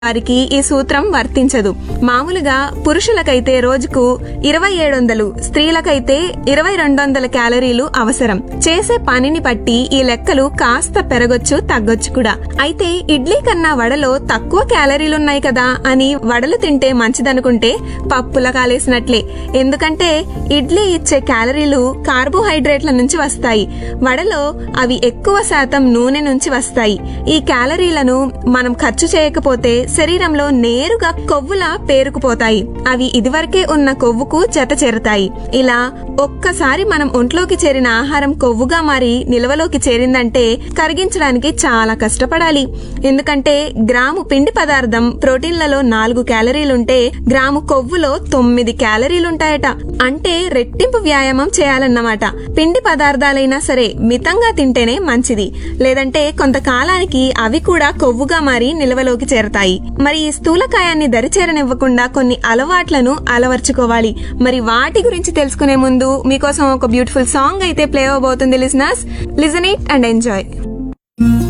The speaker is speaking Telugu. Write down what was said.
వారికి ఈ సూత్రం వర్తించదు మామూలుగా పురుషులకైతే రోజుకు ఇరవై ఏడు వందలు స్త్రీలకైతే ఇరవై రెండు వందల క్యాలరీలు అవసరం చేసే పనిని బట్టి ఈ లెక్కలు కాస్త పెరగొచ్చు తగ్గొచ్చు కూడా అయితే ఇడ్లీ కన్నా వడలో తక్కువ క్యాలరీలున్నాయి కదా అని వడలు తింటే మంచిదనుకుంటే పప్పుల కాలేసినట్లే ఎందుకంటే ఇడ్లీ ఇచ్చే క్యాలరీలు కార్బోహైడ్రేట్ల నుంచి వస్తాయి వడలో అవి ఎక్కువ శాతం నూనె నుంచి వస్తాయి ఈ క్యాలరీలను మనం ఖర్చు చేయకపోతే శరీరంలో నేరుగా కొవ్వులా పేరుకుపోతాయి అవి ఇదివరకే ఉన్న కొవ్వుకు జత చేరతాయి ఇలా ఒక్కసారి మనం ఒంట్లోకి చేరిన ఆహారం కొవ్వుగా మారి నిల్వలోకి చేరిందంటే కరిగించడానికి చాలా కష్టపడాలి ఎందుకంటే గ్రాము పిండి పదార్థం ప్రోటీన్లలో నాలుగు క్యాలరీలుంటే గ్రాము కొవ్వులో తొమ్మిది క్యాలరీలుంటాయట అంటే రెట్టింపు వ్యాయామం చేయాలన్నమాట పిండి పదార్థాలైనా సరే మితంగా తింటేనే మంచిది లేదంటే కొంతకాలానికి అవి కూడా కొవ్వుగా మారి నిల్వలోకి చేరతాయి మరి ఈ స్థూలకాయాన్ని దరిచేరనివ్వకుండా కొన్ని అలవాట్లను అలవర్చుకోవాలి మరి వాటి గురించి తెలుసుకునే ముందు మీకోసం ఒక బ్యూటిఫుల్ సాంగ్ అయితే ప్లే అవబోతుంది listeners listen it and enjoy